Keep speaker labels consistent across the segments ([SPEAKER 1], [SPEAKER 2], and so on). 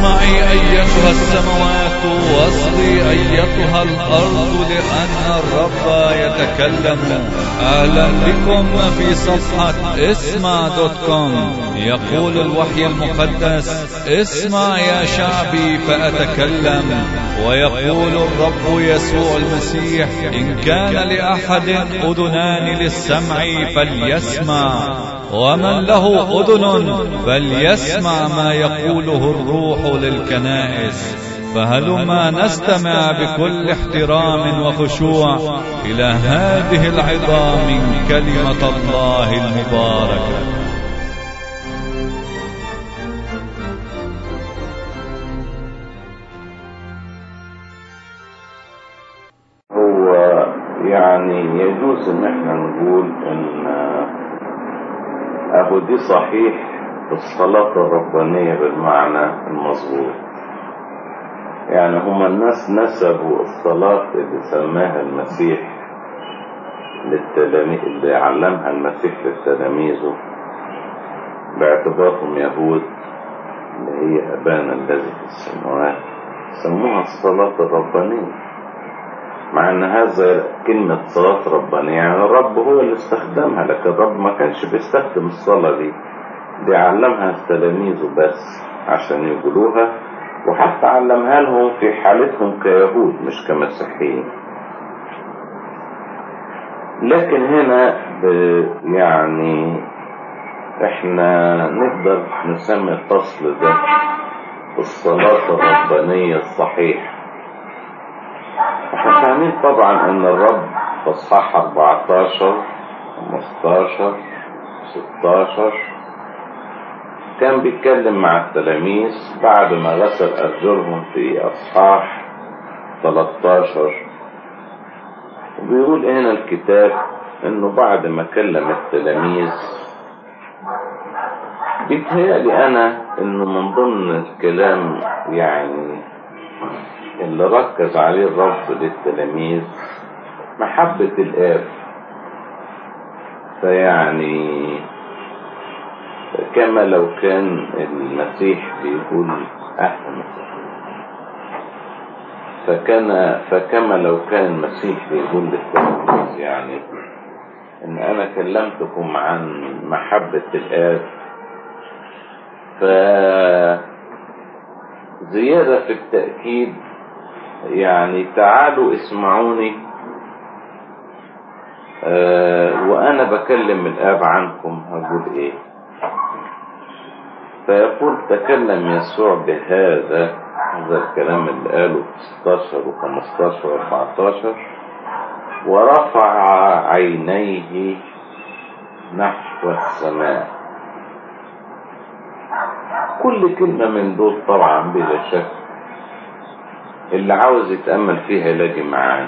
[SPEAKER 1] اسمعي أيتها السماوات واصغي أيتها الأرض لأن الرب يتكلم أهلا بكم في صفحة اسمع دوت كوم يقول الوحي المقدس اسمع يا شعبي فأتكلم ويقول الرب يسوع المسيح إن كان لأحد أذنان للسمع فليسمع ومن له أذن فليسمع ما يقوله الروح للكنائس فهلما نستمع بكل احترام وخشوع إلى هذه العظام من كلمة الله المباركة
[SPEAKER 2] هو يعني يجوز ان احنا نقول ان اهو دي صحيح الصلاة الربانية بالمعنى المظبوط يعني هما الناس نسبوا الصلاة اللي سماها المسيح للتلاميذ اللي علمها المسيح لتلاميذه باعتبارهم يهود اللي هي أبانا الذي في السماوات سموها الصلاة الربانية مع ان هذا كلمة صلاة ربانية يعني الرب هو اللي استخدمها لكن الرب ما كانش بيستخدم الصلاة دي دي علمها تلاميذه بس عشان يقولوها وحتى علمها لهم في حالتهم كيهود مش كمسيحيين لكن هنا يعني احنا نقدر نسمي الفصل ده الصلاة الربانية الصحيحة احنا فاهمين طبعا ان الرب في اصحاح 14 15 16 كان بيتكلم مع التلاميذ بعد ما غسل ارجلهم في اصحاح 13 وبيقول هنا الكتاب انه بعد ما كلم التلاميذ بيتهيألي انا انه من ضمن الكلام يعني اللي ركز عليه الرب للتلاميذ محبة الآب فيعني كما لو كان المسيح بيقول أهلا فكان فكما لو كان المسيح بيقول للتلاميذ يعني إن أنا كلمتكم عن محبة الآب ف زيادة في التأكيد يعني تعالوا اسمعوني آه وأنا بكلم الآب عنكم هقول إيه فيقول تكلم يسوع بهذا هذا الكلام اللي قاله في 16 و15 و14 ورفع عينيه نحو السماء كل كلمة من دول طبعا بلا شك اللي عاوز يتأمل فيها يلاقي معاه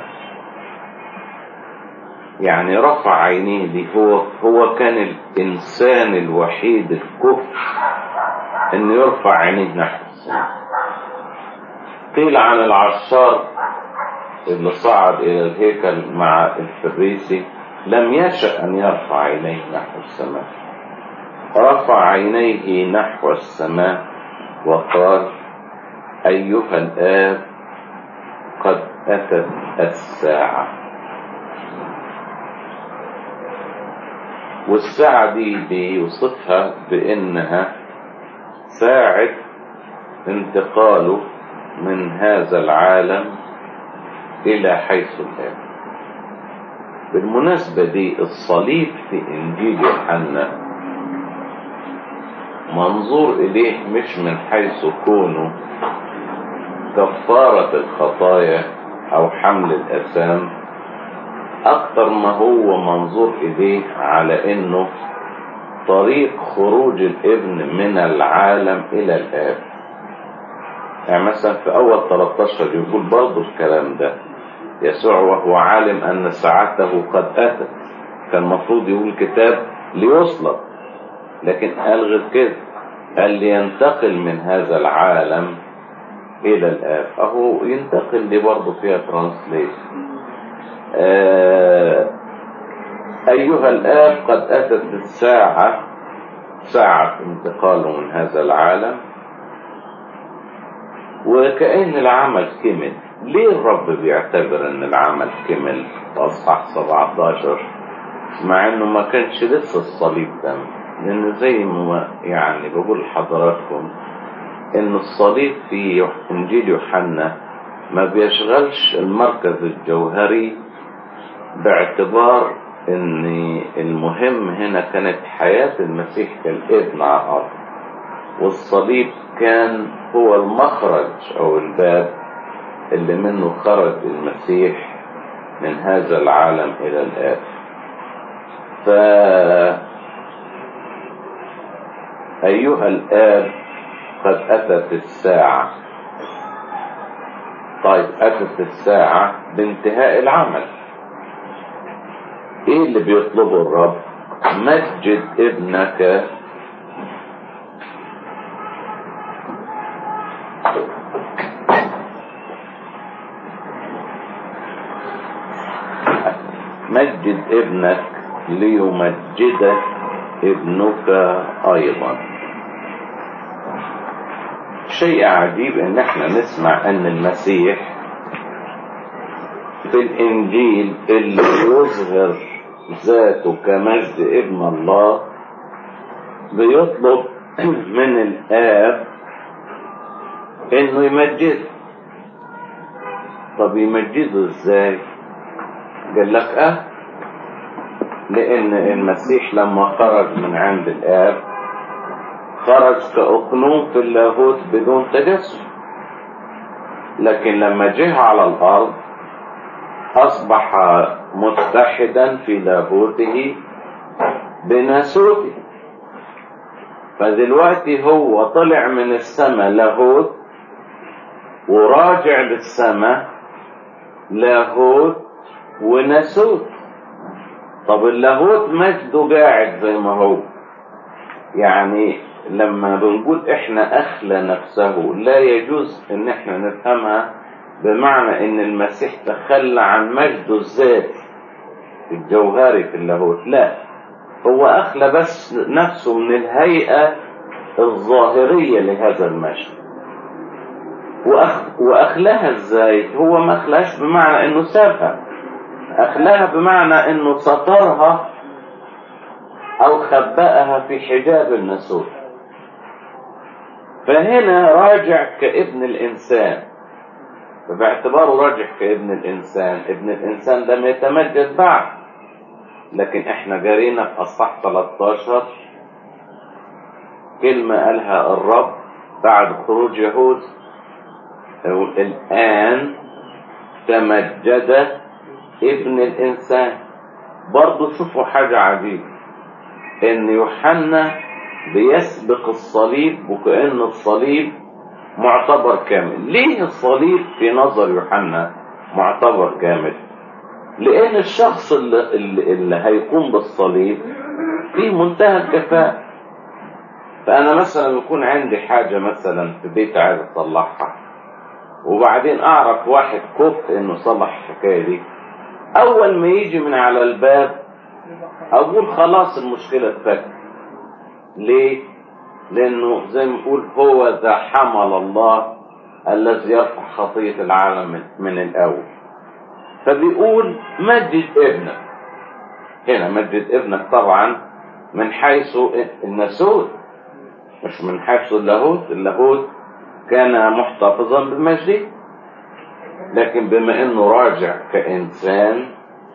[SPEAKER 2] يعني رفع عينيه دي هو هو كان الإنسان الوحيد الكفر إنه يرفع عينيه نحو السماء قيل عن العشار اللي صعد إلى الهيكل مع الفريسي لم يشأ أن يرفع عينيه نحو السماء رفع عينيه نحو السماء وقال أيها الآب قد أتت الساعة والساعة دي بيوصفها بأنها ساعة انتقاله من هذا العالم إلى حيث الآب بالمناسبة دي الصليب في إنجيل يوحنا منظور إليه مش من حيث كونه كفارة الخطايا أو حمل الأسام أكثر ما هو منظور إليه على إنه طريق خروج الابن من العالم إلى الآب يعني مثلا في أول 13 يقول برضه الكلام ده يسوع وهو عالم أن ساعته قد أتت كان المفروض يقول الكتاب ليصلب لكن قال غير كده قال لينتقل من هذا العالم إلى الآب أهو ينتقل دي برضه فيها ترانسليشن آه أيها الآب قد أتت الساعة ساعة انتقاله من هذا العالم وكأن العمل كمل ليه الرب بيعتبر ان العمل كمل في اصحاح 17 مع انه ما كانش لسه الصليب تم لان زي ما يعني بقول لحضراتكم ان الصليب في انجيل يوحنا ما بيشغلش المركز الجوهري باعتبار ان المهم هنا كانت حياة المسيح كالابن على الارض والصليب كان هو المخرج او الباب اللي منه خرج المسيح من هذا العالم الى الاب ف ايها الاب قد اتت الساعة طيب اتت الساعة بانتهاء العمل ايه اللي بيطلبه الرب مجد ابنك مجد ابنك ليمجدك ابنك ايضا شيء عجيب ان احنا نسمع ان المسيح في الانجيل اللي يظهر ذاته كمجد ابن الله بيطلب من الاب انه يمجده طب يمجده ازاي قال لك اه لان المسيح لما خرج من عند الاب خرج كأقنوم في اللاهوت بدون تجسد لكن لما جه على الارض اصبح متحدا في لاهوته بناسوته فدلوقتي هو طلع من السماء لاهوت وراجع للسماء لاهوت وناسوت طب اللاهوت مجده قاعد زي ما هو يعني لما بنقول احنا اخلى نفسه لا يجوز ان احنا نفهمها بمعنى ان المسيح تخلى عن مجده الذاتي الجوهري في اللاهوت لا هو اخلى بس نفسه من الهيئة الظاهرية لهذا المجد وأخ... واخلاها ازاي هو ما اخلاش بمعنى انه سابها اخلاها بمعنى انه سطرها او خبأها في حجاب النسور فهنا راجع كابن الانسان فباعتباره راجع كابن الانسان ابن الانسان ده ما يتمجد بعد لكن احنا جرينا في اصح 13 كلمة قالها الرب بعد خروج يهود الآن تمجد ابن الإنسان برضو شوفوا حاجة عجيبة إن يوحنا بيسبق الصليب وكأن الصليب معتبر كامل ليه الصليب في نظر يوحنا معتبر كامل لأن الشخص اللي, اللي, اللي هيقوم بالصليب في منتهى الكفاءة فأنا مثلا يكون عندي حاجة مثلا في بيتي عايز أصلحها وبعدين أعرف واحد كفء إنه صلح الحكاية دي أول ما يجي من على الباب أقول خلاص المشكلة اتفكت ليه؟ لأنه زي ما نقول هو ذا حمل الله الذي يرفع خطية العالم من الأول فبيقول مجد ابنك هنا مجد ابنك طبعا من حيث النسوت مش من حيث اللاهوت اللاهوت كان محتفظا بمجده لكن بما انه راجع كإنسان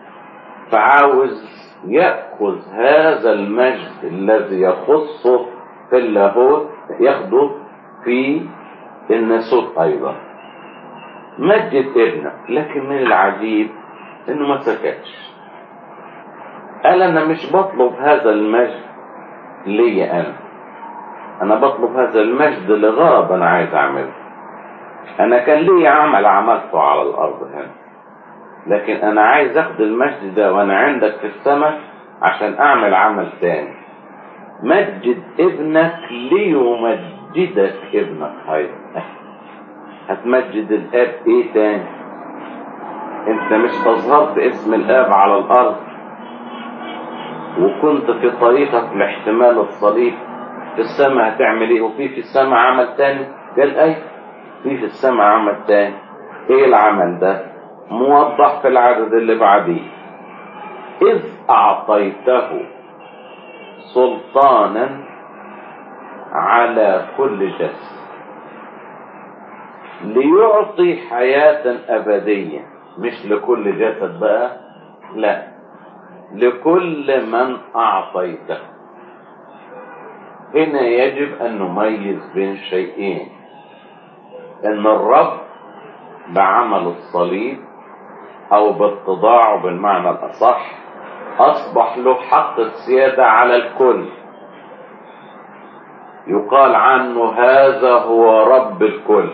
[SPEAKER 2] فعاوز يأخذ هذا المجد الذي يخصه في اللاهوت ياخده في الناسوت أيضا مجد ابنك لكن من العجيب انه ما سكتش قال انا مش بطلب هذا المجد لي انا انا بطلب هذا المجد لغرض انا عايز اعمله انا كان لي عمل عملته على الارض هنا لكن انا عايز اخد المجد ده وانا عندك في السماء عشان اعمل عمل تاني مجد ابنك ليمجدك ابنك هاي هتمجد الاب ايه تاني انت مش اظهرت اسم الاب على الارض وكنت في طريقك لاحتمال الصليب في السماء هتعمل ايه وفي في السماء عمل تاني قال اي في في السماء عمل تاني ايه العمل ده موضح في العدد اللي بعديه اذ اعطيته سلطانا على كل جسد ليعطي حياة أبدية مش لكل جسد بقى لا لكل من أعطيته هنا يجب أن نميز بين شيئين أن الرب بعمل الصليب أو باتضاعه بالمعنى الأصح أصبح له حق السيادة على الكل يقال عنه هذا هو رب الكل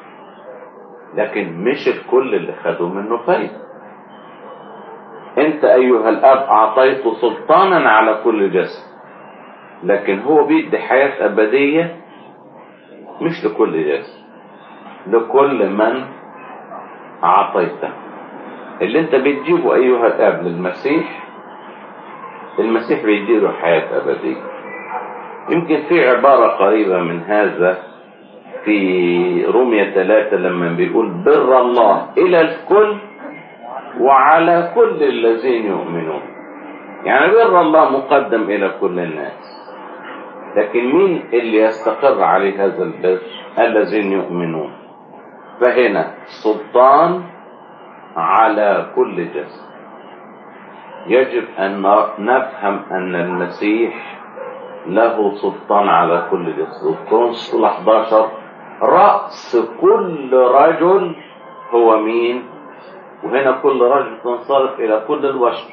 [SPEAKER 2] لكن مش الكل اللي خدوا منه فايدة انت ايها الاب اعطيته سلطانا على كل جسد لكن هو بيدي حياة ابدية مش لكل جسد لكل من اعطيته اللي انت بتجيبه ايها الاب للمسيح المسيح بيديله حياة ابدية يمكن في عبارة قريبة من هذا في رومية ثلاثة لما بيقول بر الله إلى الكل وعلى كل الذين يؤمنون يعني بر الله مقدم إلى كل الناس لكن مين اللي يستقر عليه هذا البر الذين يؤمنون فهنا سلطان على كل جسد يجب أن نفهم أن المسيح له سلطان على كل جسد كورنثوس 11 رأس كل رجل هو مين وهنا كل رجل تنصرف إلى كل البشر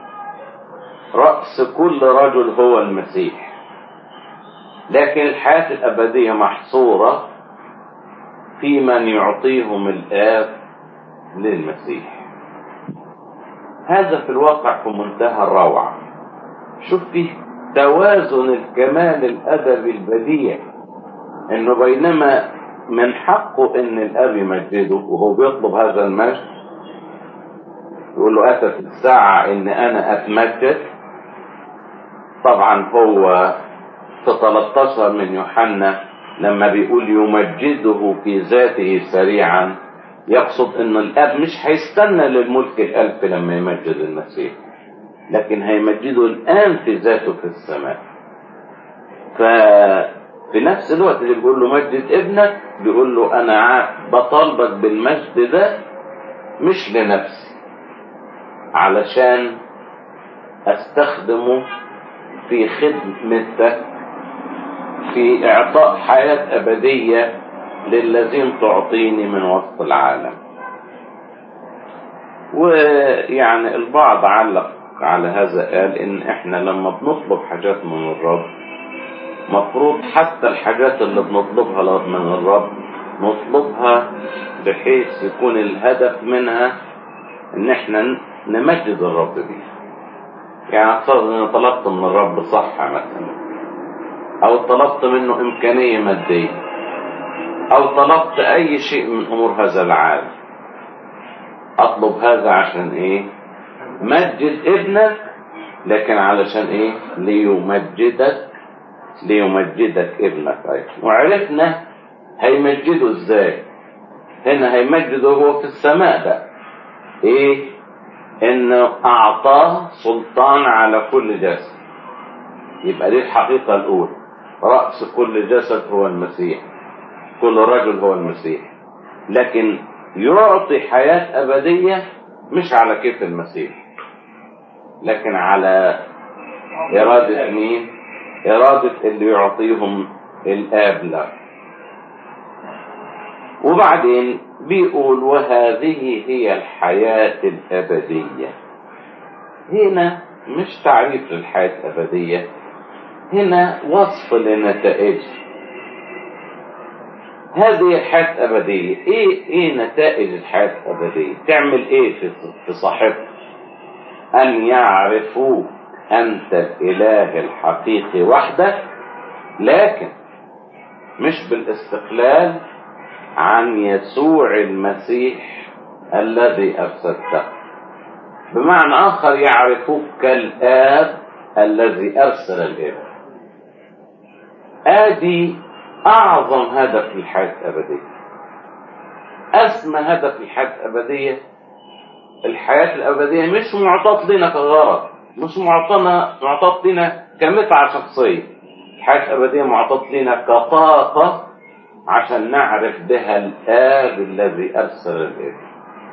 [SPEAKER 2] رأس كل رجل هو المسيح لكن الحياة الأبدية محصورة في من يعطيهم الآب للمسيح هذا في الواقع في منتهى الروعة شوف فيه توازن الكمال الأدبي البديع انه بينما من حقه ان الاب يمجده وهو بيطلب هذا المجد يقول له اتت الساعة ان انا اتمجد طبعا هو في 13 من يوحنا لما بيقول يمجده في ذاته سريعا يقصد ان الاب مش هيستنى للملك الالف لما يمجد المسيح لكن هيمجده الان في ذاته في السماء ف في نفس الوقت اللي بيقول له مجد ابنك بيقول له انا بطالبك بالمجد ده مش لنفسي علشان استخدمه في خدمتك في اعطاء حياة ابدية للذين تعطيني من وسط العالم ويعني البعض علق على هذا قال ان احنا لما بنطلب حاجات من الرب مفروض حتى الحاجات اللي بنطلبها من الرب نطلبها بحيث يكون الهدف منها ان احنا نمجد الرب بيها يعني افترض ان طلبت من الرب صحة مثلا او طلبت منه امكانية مادية او طلبت اي شيء من امور هذا العالم اطلب هذا عشان ايه مجد ابنك لكن علشان ايه ليمجدك ليمجدك ابنك أيضا وعرفنا هيمجده ازاي هنا هيمجده هو في السماء بقى ايه انه اعطاه سلطان على كل جسد يبقى دي الحقيقة الاولى رأس كل جسد هو المسيح كل رجل هو المسيح لكن يعطي حياة أبدية مش على كيف المسيح لكن على إرادة مين إرادة اللي يعطيهم الآب له وبعدين بيقول وهذه هي الحياة الأبدية هنا مش تعريف للحياة الأبدية هنا وصف لنتائج هذه الحياة الأبدية إيه, إيه نتائج الحياة الأبدية تعمل إيه في, في صاحبها أن يعرفوا أنت الإله الحقيقي وحدك لكن مش بالاستقلال عن يسوع المسيح الذي أرسلته بمعنى آخر يعرفوك كالآب الذي أرسل الابن آدي أعظم هدف للحياة الأبدية أسمى هدف الحياة الأبدية الحياة الأبدية مش معطاة لنا كغرض مش معطانا معطاة لنا كمتعة شخصية الحياة الأبدية معطاة لنا كطاقة عشان نعرف بها الآب الذي أرسل الابن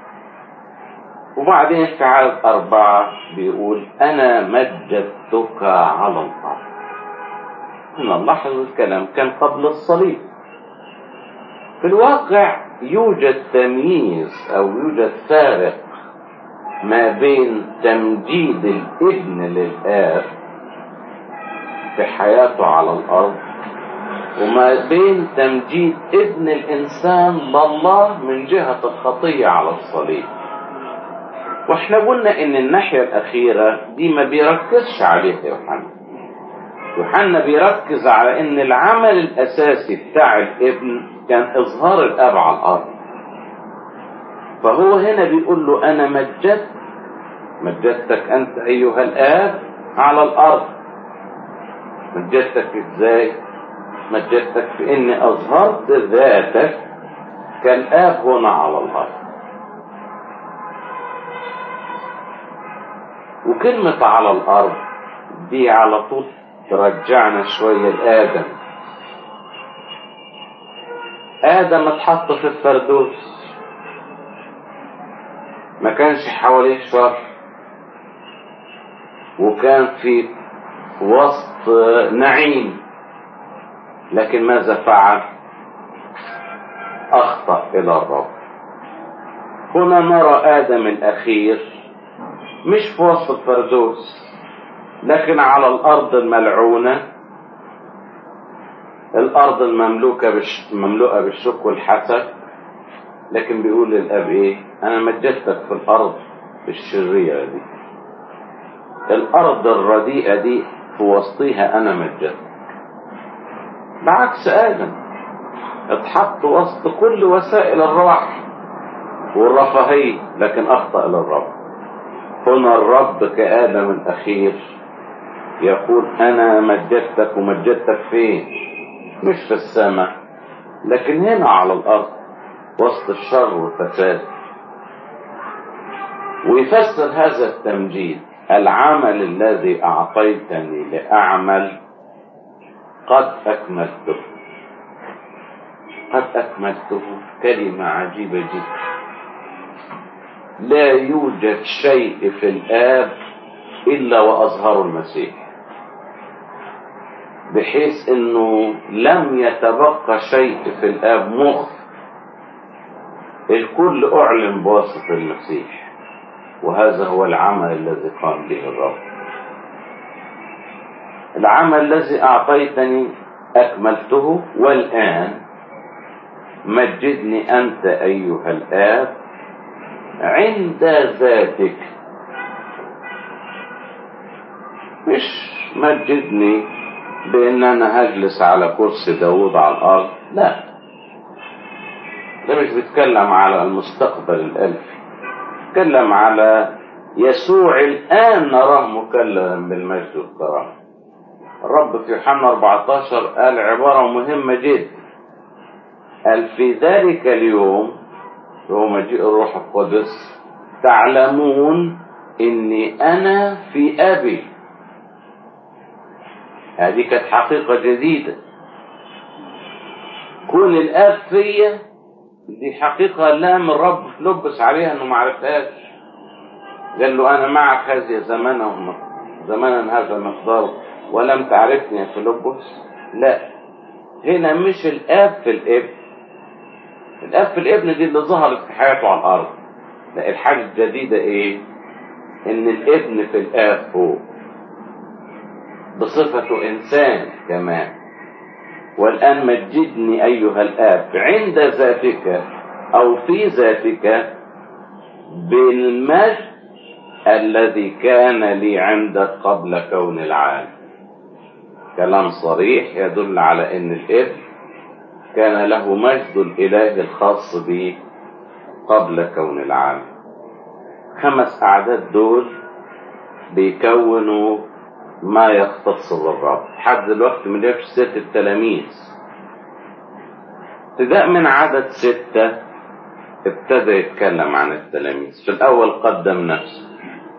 [SPEAKER 2] وبعدين في عدد أربعة بيقول أنا مجدتك على الأرض هنا نلاحظ الكلام كان قبل الصليب في الواقع يوجد تمييز أو يوجد فارق ما بين تمجيد الابن للآب في حياته على الأرض وما بين تمجيد ابن الإنسان لله من جهة الخطية على الصليب واحنا قلنا ان الناحية الأخيرة دي ما بيركزش عليها يوحنا يوحنا بيركز على ان العمل الأساسي بتاع الابن كان إظهار الآب على الأرض فهو هنا بيقول له أنا مجدت مجدتك أنت أيها الآب على الأرض مجدتك إزاي مجدتك في إني أظهرت ذاتك كالآب هنا على الأرض وكلمة على الأرض دي على طول ترجعنا شوية لآدم آدم اتحط في الفردوس ما كانش حواليه شر وكان في وسط نعيم لكن ماذا فعل أخطأ إلى الرب هنا نرى آدم الأخير مش في وسط الفردوس لكن على الأرض الملعونة الأرض المملوكة بالش... مملوءة بالشك والحسد لكن بيقول للأب إيه أنا مجدتك في الأرض الشريرة دي الأرض الرديئة دي في وسطها أنا مجدتك بعكس آدم اتحط وسط كل وسائل الراحة والرفاهية لكن أخطأ للرب هنا الرب كآدم الأخير يقول أنا مجدتك ومجدتك فين مش في السماء لكن هنا على الأرض وسط الشر والفساد ويفسر هذا التمجيد العمل الذي أعطيتني لأعمل قد أكملته قد أكملته كلمة عجيبة جدا لا يوجد شيء في الآب إلا وأظهر المسيح بحيث أنه لم يتبقى شيء في الآب مخ الكل أعلن بواسطة المسيح وهذا هو العمل الذي قام به الرب العمل الذي أعطيتني أكملته والآن مجدني أنت أيها الآب عند ذاتك مش مجدني بأن أنا هجلس على كرسي داود على الأرض لا ده مش بيتكلم على المستقبل الألفي بيتكلم على يسوع الآن نراه مكلما بالمجد والكرامة الرب في يوحنا 14 قال عبارة مهمة جدا قال في ذلك اليوم هو مجيء الروح القدس تعلمون اني انا في ابي هذه كانت حقيقة جديدة كون الاب فيا دي حقيقة لا من رب لبس عليها انه ما عرفهاش قال له انا معك هذه زمانا زمانا هذا مقدار ولم تعرفني يا فيلبس لا هنا مش الاب في الابن الاب في الابن دي اللي ظهرت في حياته على الارض لا الحاجة الجديدة ايه ان الابن في الاب فوق بصفته انسان كمان والان مجدني ايها الاب عند ذاتك او في ذاتك بالمجد الذي كان لي عندك قبل كون العالم كلام صريح يدل على ان الابن كان له مجد الاله الخاص به قبل كون العالم خمس اعداد دول بيكونوا ما يختص بالرب لحد دلوقتي ما جابش سيره التلاميذ ابتداء من عدد ستة ابتدى يتكلم عن التلاميذ في الأول قدم نفسه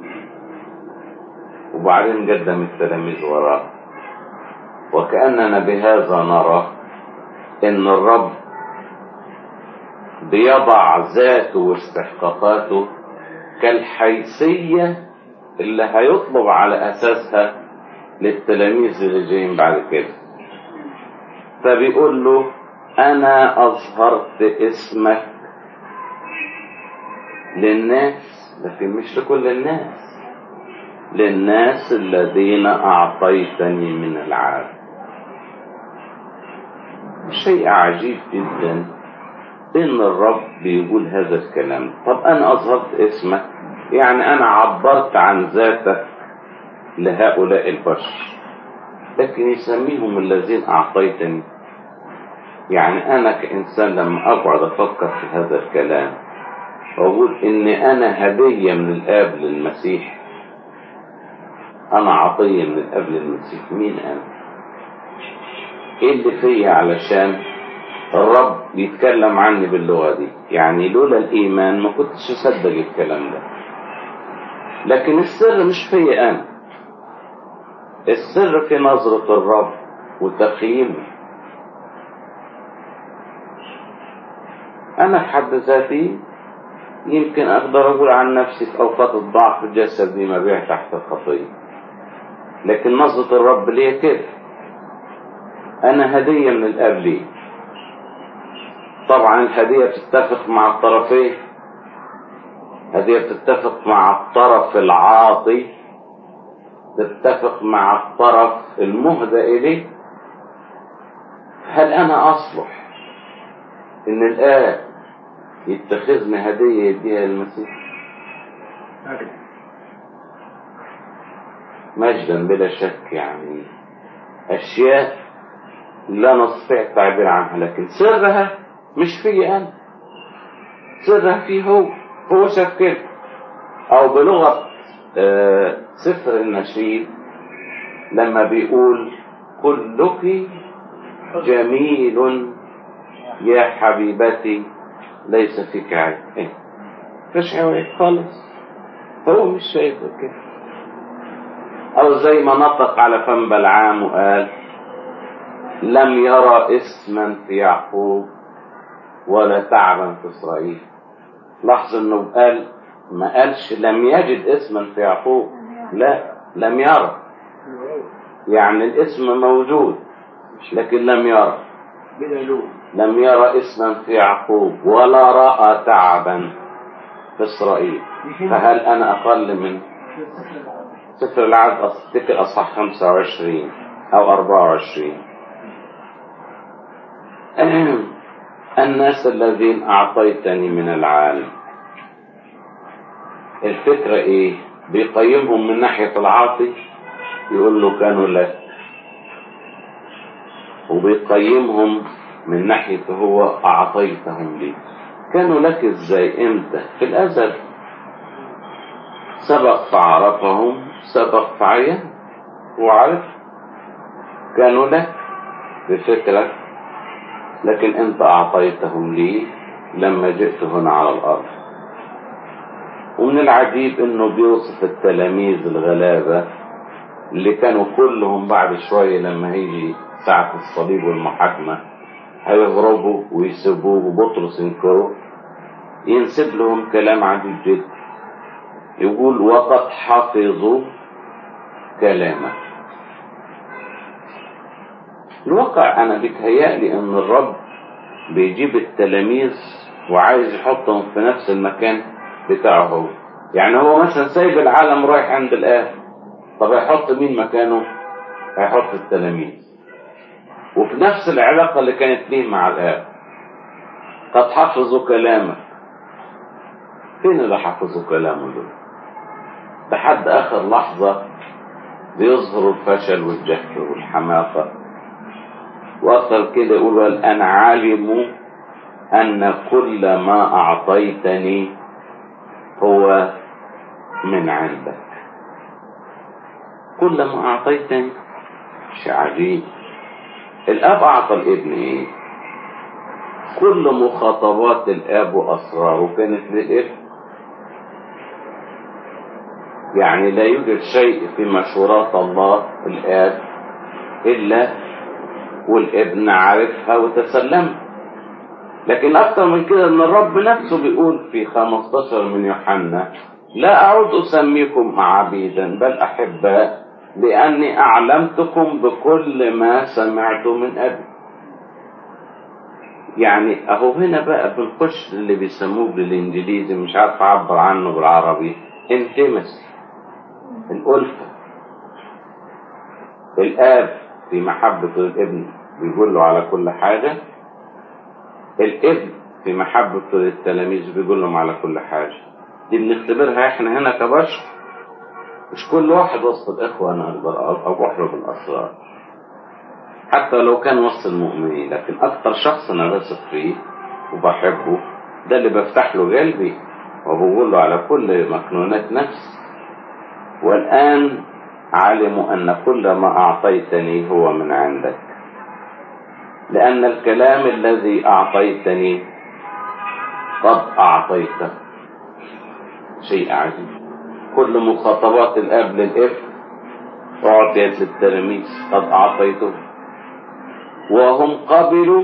[SPEAKER 2] وبعدين قدم التلاميذ وراه وكأننا بهذا نرى إن الرب بيضع ذاته واستحقاقاته كالحيثية اللي هيطلب على أساسها للتلاميذ اللي جايين بعد كده فبيقول له أنا أظهرت اسمك للناس لكن مش لكل الناس للناس الذين أعطيتني من العالم شيء عجيب جدا إن الرب بيقول هذا الكلام طب أنا أظهرت اسمك يعني أنا عبرت عن ذاتك لهؤلاء البشر لكن يسميهم الذين أعطيتني يعني أنا كإنسان لما أقعد أفكر في هذا الكلام وأقول إن أنا هدية من الآب للمسيح أنا عطية من الآب للمسيح مين أنا؟ إيه اللي فيا علشان الرب بيتكلم عني باللغة دي يعني لولا الإيمان ما كنتش أصدق الكلام ده لكن السر مش فيا أنا السر في نظرة الرب وتقييمه أنا في حد ذاتي يمكن أقدر أقول عن نفسي في أوقات الضعف جسدي مبيع تحت الخطية لكن نظرة الرب ليه كده أنا هدية من الأب لي طبعا الهدية بتتفق مع الطرفين هدية بتتفق مع الطرف العاطي تتفق مع الطرف المهدى إليه هل أنا أصلح إن الآب يتخذني هدية يديها للمسيح مجدا بلا شك يعني أشياء لا نستطيع التعبير عنها لكن سرها مش في أنا سرها فيه هو هو شاف كده أو بلغة آه سفر النشيد لما بيقول كلك جميل يا حبيبتي ليس فيك عيب ايه مفيش عيب خالص هو مش شايفه كده او زي ما نطق على فم بلعام وقال لم يرى اسما في يعقوب ولا تعبا في اسرائيل لاحظ انه قال ما قالش لم يجد اسما في يعقوب لا لم يرى يعني الاسم موجود لكن لم يرى لم يرى اسما في يعقوب ولا رأى تعبا في إسرائيل فهل أنا أقل من سفر العدد أفتكر أصح 25 أو 24 الناس الذين أعطيتني من العالم الفكرة إيه بيقيمهم من ناحية العاطي يقول له كانوا لك وبيقيمهم من ناحية هو أعطيتهم لي كانوا لك إزاي إمتى في الأزل سبق فعرفهم سبق فعين وعرف كانوا لك بفكرة لكن أنت أعطيتهم لي لما جئت هنا على الأرض ومن العجيب أنه بيوصف التلاميذ الغلابة اللي كانوا كلهم بعد شوية لما هيجي ساعة الصليب والمحاكمة هيغربوا ويسيبوه وبطرس ينكره ينسب لهم كلام عجيب جدا يقول وقد حفظوا كلامك الواقع انا بيتهيألي ان الرب بيجيب التلاميذ وعايز يحطهم في نفس المكان بتاعه هو يعني هو مثلا سايب العالم رايح عند الآب طب هيحط مين مكانه هيحط التلاميذ وفي نفس العلاقة اللي كانت ليه مع الآب قد حفظوا كلامك فين اللي حفظوا كلامه دول لحد آخر لحظة بيظهروا الفشل والجهل والحماقة وأكثر كده يقول والآن علموا أن كل ما أعطيتني هو من عندك كل ما أعطيتني شيء عجيب الأب أعطى الابن إيه كل مخاطبات الاب واسراره كانت للابن يعني لا يوجد شيء في مشورات الله الاب الا والابن عارفها وتسلمها لكن اكتر من كده ان الرب نفسه بيقول في 15 من يوحنا لا اعود اسميكم عبيدا بل احباء لاني اعلمتكم بكل ما سمعت من ابي يعني اهو هنا بقى بنخش اللي بيسموه بالانجليزي مش عارف اعبر عنه بالعربي انتمس الالفه الاب في محبه الابن بيقول له على كل حاجه الابن في محبته للتلاميذ بيقول لهم على كل حاجة دي بنختبرها احنا هنا كبشر مش كل واحد وسط الإخوة أنا أقدر أبحر بالأسرار حتى لو كان وسط المؤمنين لكن أكتر شخص أنا بثق فيه وبحبه ده اللي بفتح له قلبي وبقول له على كل مكنونات نفس والآن علموا أن كل ما أعطيتني هو من عندك لأن الكلام الذي أعطيتني قد أعطيته شيء عجيب كل مخاطبات الأب للابن أعطيت للتلاميذ قد أعطيته وهم قبلوا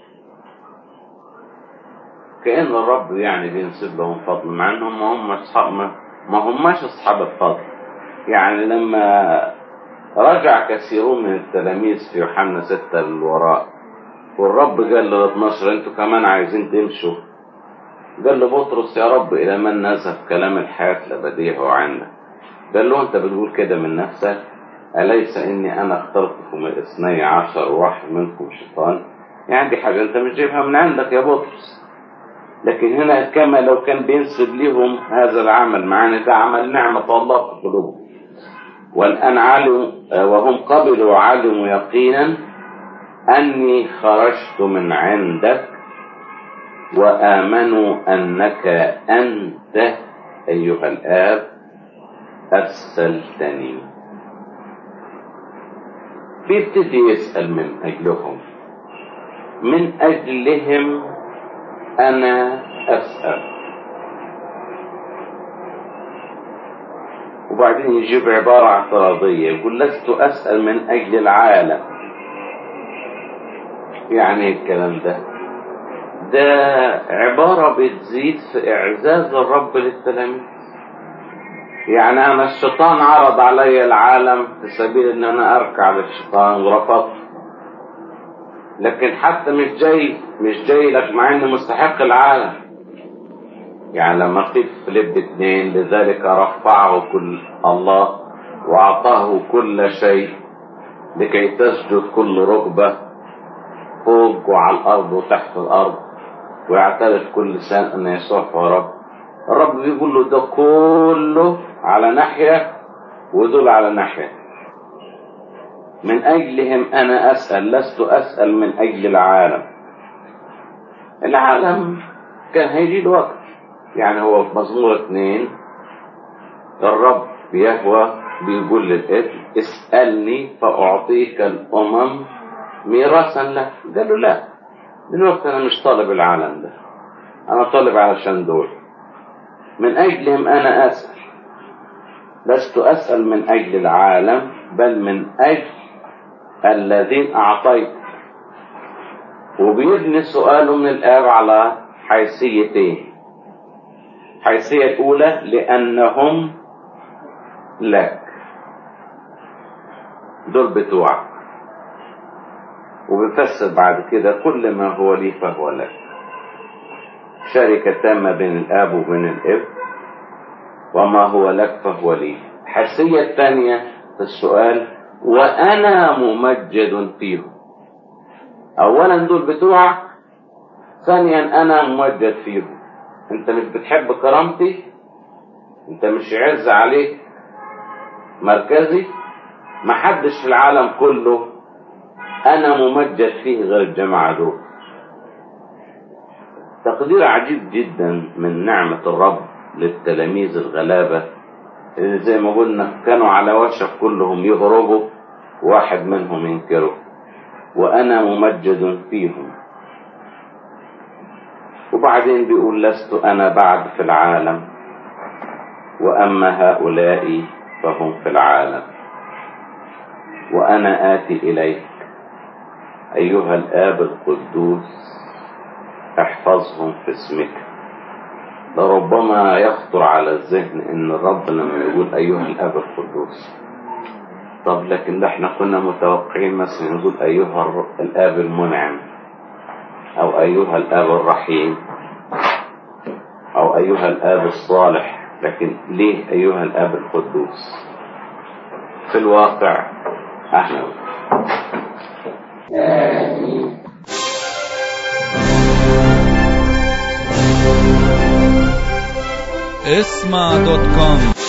[SPEAKER 2] كأن الرب يعني بينسب لهم فضل مع انهم ما هم اصحاب ما هماش اصحاب الفضل يعني لما رجع كثيرون من التلاميذ في يوحنا ستة للوراء والرب قال لل 12 انتوا كمان عايزين تمشوا قال له بطرس يا رب الى من نذهب كلام الحياة الابدية هو عندك قال له انت بتقول كده من نفسك أليس إني أنا اخترتكم الاثني عشر واحد منكم شيطان يعني دي حاجة أنت مش جايبها من عندك يا بطرس لكن هنا كما لو كان بينسب لهم هذا العمل معنا ده عمل نعمة الله في قلوبهم والآن علموا وهم قبلوا وعلموا يقينا أني خرجت من عندك وآمنوا أنك أنت أيها الآب أرسلتني بيبتدي يسأل من أجلهم من أجلهم أنا أسأل وبعدين يجيب عبارة اعتراضية يقول لست أسأل من أجل العالم يعني ايه الكلام ده ده عبارة بتزيد في إعزاز الرب للتلاميذ يعني أنا الشيطان عرض علي العالم في سبيل إن أنا أركع للشيطان ورفضت لكن حتى مش جاي مش جاي لك مع إني مستحق العالم يعني لما قيل في فيليب اتنين لذلك رفعه كل الله وأعطاه كل شيء لكي تسجد كل ركبة فوق وعلى الأرض وتحت الأرض ويعترف كل لسان أن يسوع هو رب الرب بيقول له ده كله على ناحية ودول على ناحية من أجلهم أنا أسأل لست أسأل من أجل العالم العالم كان هيجي الوقت يعني هو في مزمور اثنين الرب يهوى بيقول للابن اسألني فأعطيك الأمم ميراثا لك قال له لا دلوقتي أنا مش طالب العالم ده أنا طالب علشان دول من أجلهم أنا أسأل لست أسأل من أجل العالم بل من أجل الذين أعطيت وبيبني سؤاله من الآب على حيثيتين الحيثية الأولى لأنهم لك دول بتوعك وبيفسر بعد كده كل ما هو لي فهو لك شركة تامة بين الآب وبين الابن وما هو لك فهو لي الحيثية الثانية في السؤال وأنا ممجد فيهم أولا دول بتوعك ثانيا أنا ممجد فيهم أنت مش بتحب كرامتي أنت مش يعز عليك مركزي محدش في العالم كله أنا ممجد فيه غير الجماعة دول تقدير عجيب جدا من نعمة الرب للتلاميذ الغلابة اللي زي ما قلنا كانوا على وشك كلهم يهربوا واحد منهم ينكره وأنا ممجد فيهم وبعدين بيقول لست أنا بعد في العالم وأما هؤلاء فهم في العالم وأنا آتي إليك أيها الآب القدوس احفظهم في اسمك ده ربما يخطر على الذهن ان الرب لما يقول ايها الاب القدوس طب لكن ده احنا كنا متوقعين مثلا يقول ايها الاب المنعم او ايها الاب الرحيم او ايها الاب الصالح لكن ليه ايها الاب القدوس في الواقع احنا
[SPEAKER 1] اسمع دوت كوم